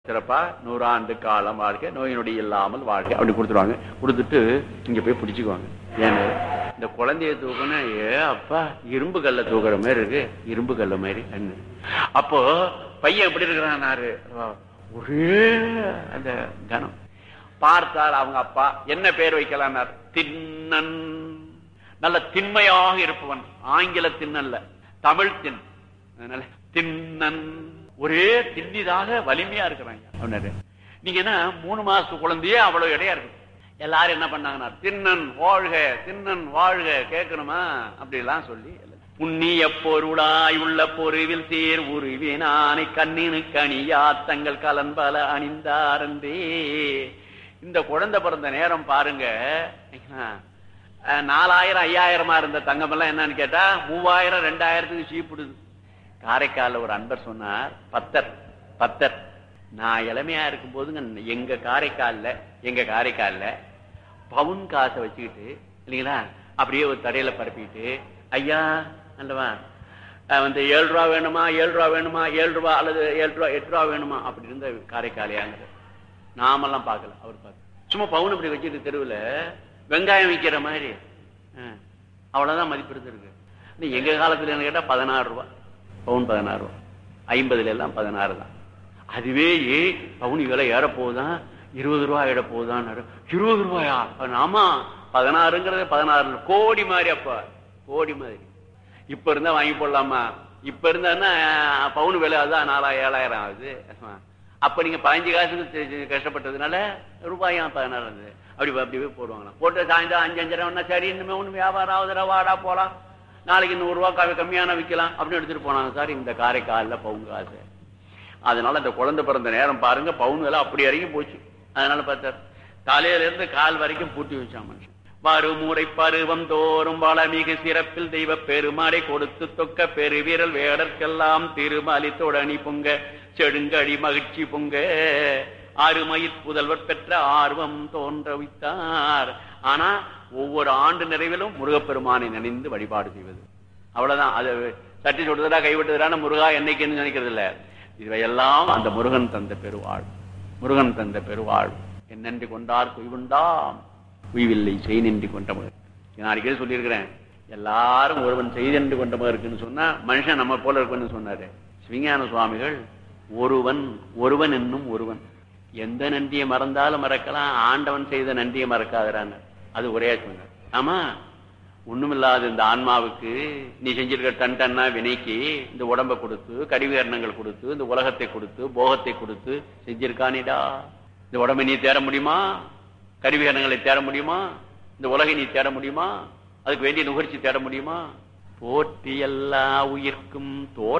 சிறப்பா நூறாண்டு காலம் வாழ்க நோய் நொடி இல்லாமல் வாழ்க அப்படி கொடுத்துருவாங்க கொடுத்துட்டு இங்க போய் பிடிச்சுக்குவாங்க ஏன்னு இந்த குழந்தைய தூக்கணும் ஏ அப்பா இரும்பு கல்ல தூக்குற மாதிரி இருக்கு இரும்பு கல்ல மாதிரி அண்ணு. அப்போ பையன் எப்படி இருக்கிறான் ஒரே அந்த கனம் பார்த்தார் அவங்க அப்பா என்ன பேர் வைக்கலாம்னார் திண்ணன் நல்ல திண்மையாக இருப்பவன் ஆங்கில திண்ணல்ல தமிழ் தின் அதனால திண்ணன் ஒரே திண்ணிதாக வலிமையா இருக்கிறாங்க அவனாரு நீங்க என்ன மூணு மாசத்து குழந்தையே அவ்வளவு இடையா இருக்கு எல்லாரும் என்ன பண்ணாங்கன்னா திண்ணன் வாழ்க திண்ணன் வாழ்க கேட்கணுமா அப்படி எல்லாம் சொல்லி புண்ணிய பொருளாய் உள்ள பொருவில் சேர் உருவினானை கண்ணினு கனியா தங்கள் கலன்பல அணிந்தாரந்தே இந்த குழந்தை பிறந்த நேரம் பாருங்க அஹ், நாலாயிரம் ஐயாயிரமா இருந்த தங்கம் எல்லாம் என்னன்னு கேட்டா மூவாயிரம் ரெண்டாயிரத்துக்கு சீப்பிடுது காரைக்கால்ல ஒரு அன்பர் சொன்னார் பத்தர் பத்தர் நான் இளமையா இருக்கும் போதுங்க எங்க காரைக்கால்ல எங்க காரைக்கால்ல பவுன் காசை வச்சுக்கிட்டு இல்லைங்களா அப்படியே ஒரு தடையில பரப்பிட்டு ஐயா அல்லவா அஹ் வந்து ஏழு ரூபா வேணுமா ஏழு ரூபா வேணுமா ஏழு ரூபா அல்லது ஏழு ரூபா எட்டு ரூபா வேணுமா அப்படி இருந்த காரைக்காலையாங்கிற நாமெல்லாம் பார்க்கல அவர் பார்த்து சும்மா பவுன் இப்படி வச்சுட்டு தெருவுல வெங்காயம் விற்கிற மாதிரி அஹ், அவ்வளவுதான் மதிப்பு இருந்திருக்கு ஆனா எங்க காலத்துல என்ன கேட்டா பதினாறு ரூபா பவுன் பதினாறு ரூபா ஐம்பதுல எல்லாம் பதினாறு தான் அதுவே ஏ பவுன் விலை ஏற போகுதான் இருபது ரூபாய் ஆயிட போகுதான் இருபது ரூபாயா ஆமா பதினாறுங்கிறது பதினாறு கோடி மாதிரி அப்ப கோடி மாதிரி இப்ப இருந்தா வாங்கி போடலாமா இப்ப இருந்தா பவுன் விலை அதான் நாலாயிரம் ஏழாயிரம் ஆகுது அப்ப நீங்க பதினஞ்சு காசுக்கு தி- தி- கஷ்டப்பட்டதுனால ரூபாயும் பதினாறு இருந்தது அப்படி அப்படி போய் போடுவாங்களாம் போட்டு சாயந்தரம் அஞ்சு அஞ்சரை ஒன்னா சரி இன்னுமே ஒண்ணு வியாபாரம் ஆகுதுடா வாடா போலாம் நாளைக்கு நூறு ரூபாய் கம்மி- கம்மியான விற்கலாம் அப்படின்னு எடுத்துட்டு போனாங்க சார் இந்த காரைக்கால்ல பவுன் காசு அதனால இந்த குழந்தை பிறந்த நேரம் பாருங்க பவுன் விலை அப்படி இறங்கி போச்சு அதனால பார்த்தார் தலையில இருந்து கால் வரைக்கும் பூட்டி வச்சான் மனுஷன் வருமுறை பருவம் தோறும் வளமிகு சிறப்பில் தெய்வ பெருமாடை கொடுத்து தொக்க பெருவீரல் வேடற்கெல்லாம் திருமலி தொடனி பொங்க செடுங்கடி மகிழ்ச்சி பொங்க அருமயிர் புதல்வர் பெற்ற ஆர்வம் தோன்ற வைத்தார் ஆனா ஒவ்வொரு ஆண்டு நிறைவிலும் முருகப்பெருமானை நினைந்து வழிபாடு செய்வது அவ்வளவுதான் அது தட்டி சொல்றதா கைவிட்டதுடான முருகா என்னைக்குன்னு நினைக்கிறது இல்ல இவையெல்லாம் அந்த முருகன் தந்த பெருவாழ் முருகன் தந்த பெருவாழ் என்னென்று கொண்டார் குய்வுண்டாம் குய்வில்லை செய் நின்றி கொண்டவர் நான் அடிக்கடி சொல்லியிருக்கிறேன் எல்லாரும் ஒருவன் செய்தென்று கொண்டவர் இருக்குன்னு சொன்னா மனுஷன் நம்ம போல இருக்குன்னு சொன்னாரு சிவஞான சுவாமிகள் ஒருவன் ஒருவன் என்னும் ஒருவன் எந்த நன்றியை மறந்தாலும் மறக்கலாம் ஆண்டவன் செய்த நன்றியை மறக்காதரான்னு அது ஒரே சொன்னார் ஆமா ஒண்ணுமில்லாத இந்த ஆன்மாவுக்கு நீ செஞ்சிருக்க டன் டன்னா வினைக்கு இந்த உடம்ப கொடுத்து கடிவிகரணங்கள் கொடுத்து இந்த உலகத்தை கொடுத்து போகத்தை கொடுத்து செஞ்சிருக்கானேடா இந்த உடம்பை நீ தேட முடியுமா கருவிகரணங்களை தேட முடியுமா இந்த உலகை நீ தேட முடியுமா அதுக்கு வேண்டிய நுகர்ச்சி தேட முடியுமா போற்றி எல்லா உயிர்க்கும் தோற்ற